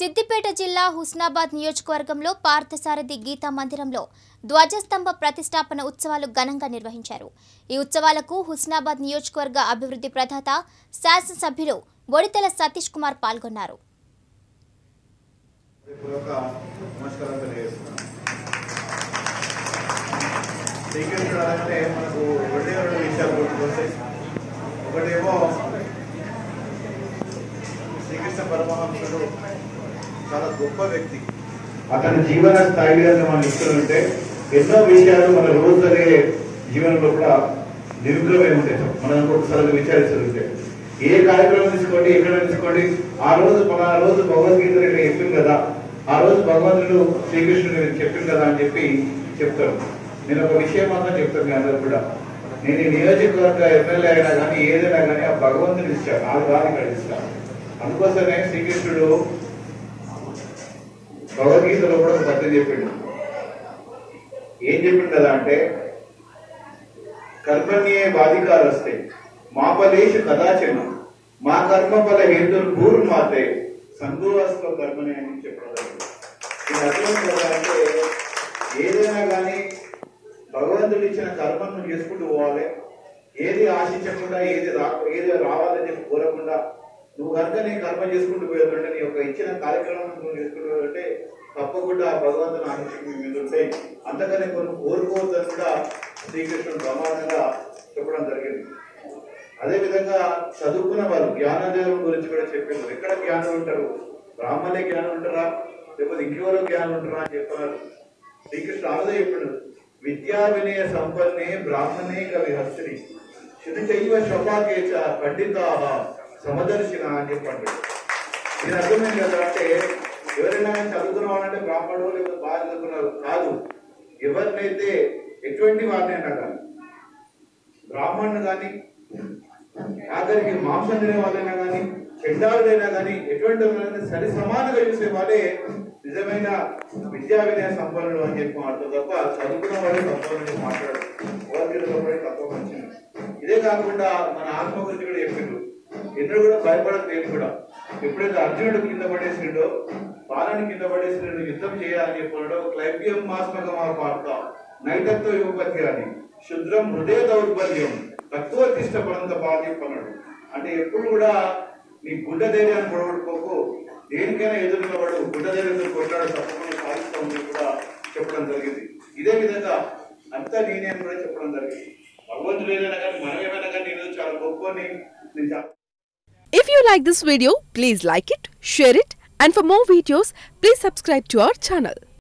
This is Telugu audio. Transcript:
సిద్దిపేట జిల్లా హుస్నాబాద్ నియోజకవర్గంలో పార్థసారథి గీతా మందిరంలో ధ్వజస్తంభ ప్రతిష్టాపన ఉత్సవాలు ఘనంగా నిర్వహించారు ఈ ఉత్సవాలకు హుస్నాబాద్ నియోజకవర్గ అభివృద్ధి ప్రదాత శాసనసభ్యులు బొడితెల సతీష్ కుమార్ పాల్గొన్నారు పూర్వక నమస్కారం తెలియజేస్తున్నాను శ్రీకృష్ణుడు అనగానే మనకు రెండే రెండు విషయాలు గుర్తుకొస్తాయి ఒకటేమో శ్రీకృష్ణ పరమహంసుడు చాలా గొప్ప వ్యక్తి అతని జీవన స్థాయి విధంగా మనం ఇస్తుంటే ఎన్నో విషయాలు మన రోజు జరిగే జీవనంలో కూడా నిరుగ్రమై ఉంటాయి మనం ఒక్కొక్కసారి విచారిస్తుంటే ఏ కార్యక్రమం తీసుకోండి ఎక్కడ తీసుకోండి ఆ రోజు మన రోజు భగవద్గీత నేను చెప్పింది కదా ఆ రోజు భగవంతుడు శ్రీకృష్ణుడు చెప్పింది కదా అని చెప్పి చెప్తారు నేను ఒక విషయం మాత్రం చెప్తాను మీ అందరూ కూడా నేను ఈ నియోజకవర్గ ఎమ్మెల్యే అయినా కానీ ఏదైనా కానీ ఆ భగవంతుడు ఇచ్చాను నాకు రాని ఇక్కడ ఇస్తాను అందుకోసమే శ్రీకృష్ణుడు భగవద్గీతలో కూడా ఒక పద్యం చెప్పిండు ఏం చెప్పిండు కదా అంటే కర్మణ్యే బాధికారస్తే మా ఫలేషు కదాచన మా కర్మ ఫల హేతులు భూరు మాతే సంధువాస్తో కర్మని అని చెప్పడం జరిగింది. ఇది అర్థం కదా అంటే ఏదైనా కానీ భగవంతుడు ఇచ్చిన కర్మను నువ్వు చేసుకుంటూ పోవాలి ఏది ఆశించకుండా ఏది రా ఏది రావాలని చెప్పి కోరకుండా నువ్వు కనుక నీ కర్మ చేసుకుంటూ పోయేదంటే నీ యొక్క ఇచ్చిన కార్యక్రమం నువ్వు చేసుకుంటూ పోతుంటే తప్పకుండా ఆ భగవంతుని ఆశించి మీ మీద ఉంటాయి అంతకనే కొన్ని కోరుకోవద్దని కూడా శ్రీకృష్ణుడు ప్రమాదంగా చెప్పడం జరిగింది అదే విధంగా చదువుకున్న వాళ్ళు జ్ఞానదేవుని గురించి కూడా చెప్పింది ఎక్కడ జ్ఞానం ఉంటారు బ్రాహ్మణే జ్ఞానం ఉంటారా లేకపోతే ఇంకెవరో జ్ఞానం ఉంటారా అని చెప్తున్నారు శ్రీకృష్ణ ఆలోచన చెప్పాడు విద్యా వినయ సంపన్నే బ్రాహ్మణే కవి హస్తిని శుద్ధి చైవ శోభాకేచ పండిత సమదర్శిన అని చెప్పండి ఇది అర్థమైంది కదా అంటే ఎవరైనా కానీ చదువుకున్న వాళ్ళంటే బ్రాహ్మణుడు లేకపోతే బాగా చదువుకున్నారు కాదు ఎవరినైతే ఎటువంటి వారినైనా కానీ బ్రాహ్మణుడు కానీ ఆఖరికి మాంసం తినే వాళ్ళైనా కానీ చెడ్డాళ్ళైనా కానీ ఎటువంటి వాళ్ళైనా సరి సమానంగా చూసే వాళ్ళే నిజమైన విద్యా వినయ సంపన్నుడు అని చెప్పి మాట్లాడు తప్ప చదువుకున్న వాళ్ళే తప్పని మాట్లాడు వాళ్ళకి తప్ప మంచిది ఇదే కాకుండా మన ఆత్మ గురించి కూడా చెప్పిండు ఎన్నడూ కూడా భయపడదు నేను కూడా ఎప్పుడైతే అర్జునుడు కింద పడేసిండో బాలని కింద పడేసిండు యుద్ధం చేయాలని చెప్పాడో క్లైబ్యం మాస్మకమా పాడతా నైటత్వ యువపతి అని శుద్రం హృదయ దౌర్బల్యం తక్కువ ఇష్టపడంత బాగా చెప్పన్నాడు అంటే ఎప్పుడు కూడా నీ గుడ్డ ధైర్యాన్ని పొడగొట్టుకోకు దేనికైనా ఎదురు నిలబడు గుడ్డ ధైర్యంతో కొట్లాడు తప్పకుండా సాధిస్తామని కూడా చెప్పడం జరిగింది ఇదే విధంగా అంతా నేనే అని కూడా చెప్పడం జరిగింది భగవంతుడు ఏదైనా కానీ మనం ఏమైనా కానీ నేను చాలా గొప్ప అని నేను చాలా If you like this video, please like it, share it, and for more videos, please subscribe to our channel.